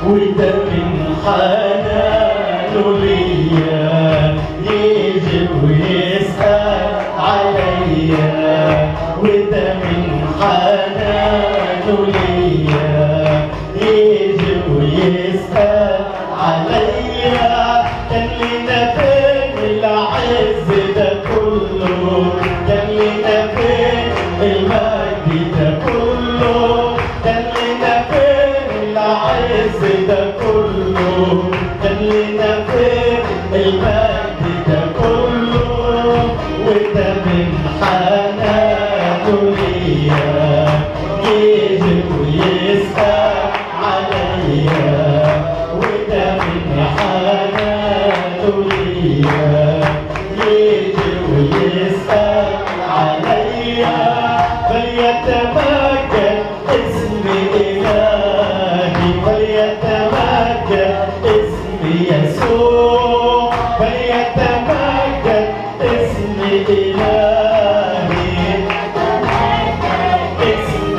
وده من حنانه ليا يجي ويسأل عليا وده من حنانه ليا يجي ويسأل عليا كان لنا فين العز ده كله كان لنا فين المجد ده كله كان لنا فين العز ده كله كان لنا فين المجد ده كله وده من حنانه ليا يجي ويسأل عليا وده من حنانه ليا يجي ويسأل عليا فليتمجد اسم إلهي فليتمجد اسم يسوع فليتمجد اسم إلهي اسم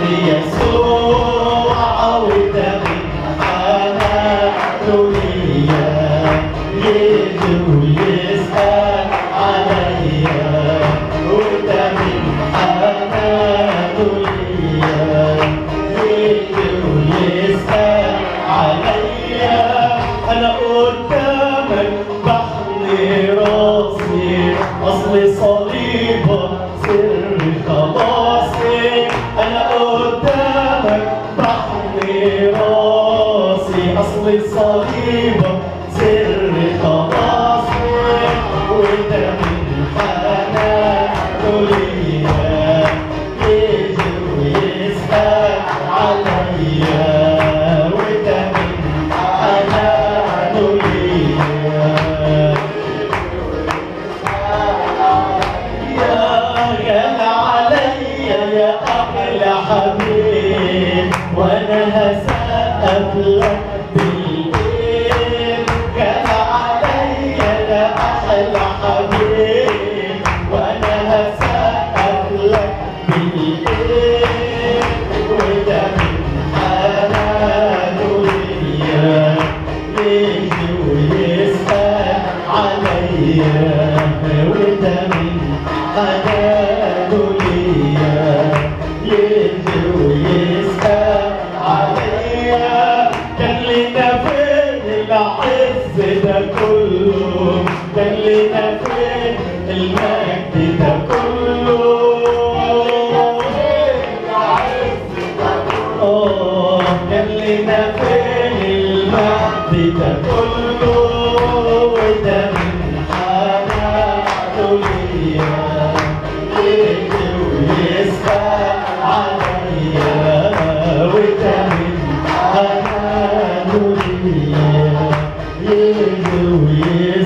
يسوع وده من حنانه ليا يجي ويسأل عليا وده من حنانه ليا يجي ويسأل عليا أنا قدامك بحني راسي أصل صليبك سر خلاصي أنا قدامك بحني راسي أصل صليبك سر خلاصي وده من حنانه ليا يجي ويسأل عليا وده من حنانه ليا يا غالى عليا يا أغلى حبيب وأنا هسقف لك بالليل غالى عليا يا أحلى حبيب وأنا هسقف لك بالليل وده من حنانه ليا يجي ويسأل عليا وده من حنانه ليا يجي ويسأل عليا كان لنا فين العز ده كله كان لنا فين المجد ده كله آه، كان لنا فين المجد ده كله وده من حنانه ليا يجي ويسأل عليا وده من حنانه ليا يجي ويسأل